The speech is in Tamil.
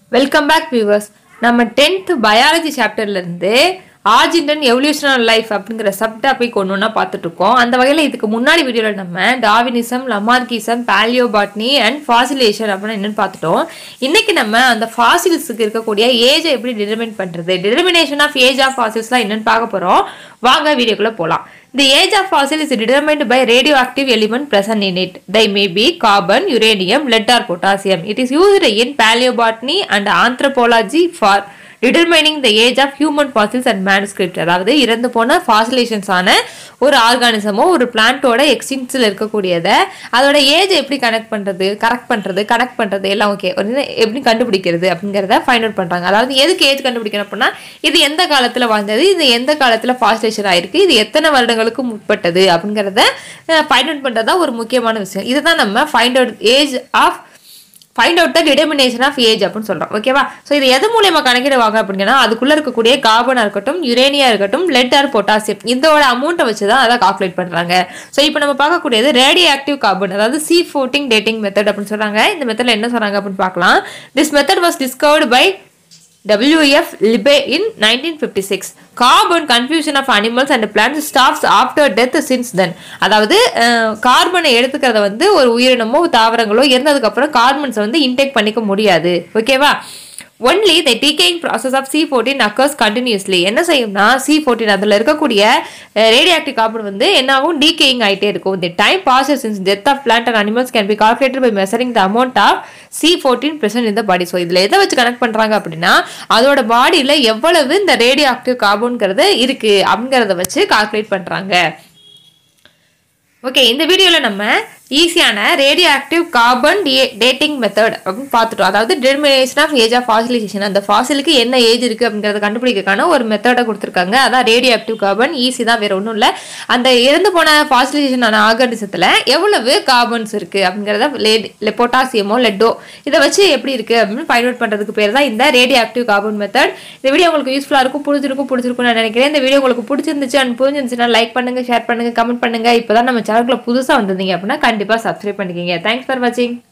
வெல்கம் பேக் வியூவர்ஸ் நம்ம டென்த் பயாலஜி சாப்டர்லேருந்து ஆர்ஜின்டன் எவல்யூஷனல் லைஃப் அப்படிங்கிற சப் டாபிக் ஒன்று ஒன்றா பார்த்துட்டு இருக்கோம் அந்த வகையில் இதுக்கு முன்னாடி வீடியோவில் நம்ம டாவினிசம் லமார்கிசம் பாலியோபாட்னி அண்ட் ஃபாசிலேஷன் அப்படின்னு என்னன்னு பார்த்துட்டோம் இன்னைக்கு நம்ம அந்த ஃபாசில்ஸுக்கு இருக்கக்கூடிய ஏஜை எப்படி டிட்டர்மின் பண்ணுறது டிட்டர்மினேஷன் ஆஃப் ஏஜ் ஆஃப் ஃபாசில்ஸ்லாம் என்னன்னு பார்க்க போகிறோம் வாங்க வீடியோக்குள்ளே போகலாம் The age of fossil is determined by radioactive element present in it. They may be carbon, uranium, lead or potassium. It is used in paleobotany and anthropology for determining the age of human fossils and manuscript. அதாவது இறந்து போன ஃபாசிலேஷன்ஸ் ஆன ஒரு ஆர்கானிசமோ ஒரு பிளான்ட்டோட எக்ஸ்டிங்ஸில் இருக்கக்கூடியதை அதோட ஏஜ் எப்படி கனெக்ட் பண்ணுறது கரெக்ட் பண்ணுறது கனெக்ட் பண்ணுறது எல்லாம் ஓகே எப்படி கண்டுபிடிக்கிறது அப்படிங்கிறத ஃபைண்ட் அவுட் பண்ணுறாங்க அதாவது எதுக்கு ஏஜ் கண்டுபிடிக்கணும் அப்படின்னா இது எந்த காலத்தில் வாழ்ந்தது இது எந்த காலத்தில் ஃபாஸ்டேஷன் ஆயிருக்கு இது எத்தனை வருடங்களுக்கு முற்பட்டது அப்படிங்கிறத ஃபைண்ட் அவுட் பண்ணுறது தான் ஒரு முக்கியமான விஷயம் இதுதான் நம்ம find out age of find out the determination of age அப்படின்னு சொல்கிறோம் ஓகேவா ஸோ இது எது மூலியமாக கணக்கிடுவாங்க அப்படின்னா அதுக்குள்ளே இருக்கக்கூடிய கார்பனாக இருக்கட்டும் யுரேனியா இருக்கட்டும் லெட் ஆர் பொட்டாசியம் இதோட அமௌண்ட்டை வச்சு தான் அதை கால்குலேட் பண்ணுறாங்க ஸோ இப்போ நம்ம பார்க்கக்கூடியது ரேடியோ ஆக்டிவ் கார்பன் அதாவது சி ஃபோர்டிங் டேட்டிங் மெத்தட் அப்படின்னு சொல்கிறாங்க இந்த மெத்தடில் என்ன சொல்கிறாங்க அப்படின்னு பார்க்கலாம் this method was discovered by WF Libbe in 1956. Carbon confusion of animals and plants stops after death since then. அதாவது கார்பனை எடுத்துக்கிறத வந்து ஒரு உயிரினமோ தாவரங்களோ இறந்ததுக்கப்புறம் கார்பன்ஸை வந்து இன்டேக் பண்ணிக்க முடியாது ஓகேவா only the decaying process of C fourteen occurs continuously என்ன செய்யும்னா சி ஃபோர்டீன் அதில் இருக்கக்கூடிய ரேடியோ ஆக்டிவ் கார்பன் வந்து என்ன ஆகும் டீகேயிங் ஆகிட்டே இருக்கும் the time passes since death of plant and animals can be calculated by measuring the amount of C fourteen percent இந்த பாடி ஸோ இதில் எதை வச்சு கனெக்ட் பண்ணுறாங்க அப்படின்னா அதோட பாடியில் எவ்வளவு இந்த ரேடியோ ஆக்டிவ் கார்பன்ங்கிறது இருக்குது அப்படிங்கிறத வச்சு கால்குலேட் பண்ணுறாங்க ஓகே இந்த வீடியோவில் நம்ம ஈஸியான radio active carbon dating method அப்படின்னு பார்த்துட்டோம் அதாவது determination of age of fossilization அந்த ஃபாசிலுக்கு என்ன ஏஜ் இருக்குது அப்படிங்கிறத கண்டுபிடிக்கிறதுக்கான ஒரு மெத்தடை கொடுத்துருக்காங்க அதான் ரேடியோ ஆக்டிவ் கார்பன் ஈஸி தான் வேறு ஒன்றும் இல்லை அந்த இறந்து போன ஃபாசிலைசேஷன் ஆன ஆர்கானிசத்தில் எவ்வளவு கார்பன்ஸ் இருக்குது அப்படிங்கிறத லே பொட்டாசியமோ லெட்டோ இதை வச்சு எப்படி இருக்குது அப்படின்னு ஃபைண்ட் அவுட் பண்ணுறதுக்கு பேர் தான் இந்த ரேடியோ ஆக்டிவ் கார்பன் மெத்தட் இந்த வீடியோ உங்களுக்கு யூஸ்ஃபுல்லாக இருக்கும் பிடிச்சிருக்கும் பிடிச்சிருக்கும்னு நான் நினைக்கிறேன் இந்த வீடியோ உங்களுக்கு பிடிச்சிருந்துச்சு அண்ட் புரிஞ்சிருந்துச்சுன்னா லைக் பண்ணுங்கள் ஷேர் பண்ணுங்கள் கமெண்ட் பண்ணுங்கள் இப்போ தான் நம்ம சேனலுக்குள்ள புதுசாக வந்திருந்தீங்க அப்படின்னா கண்டிப்பாக சப்ஸ்கிரைப் பண்ணிக்கிங்க தேங்க்ஸ் ஃபார் வாட்சிங்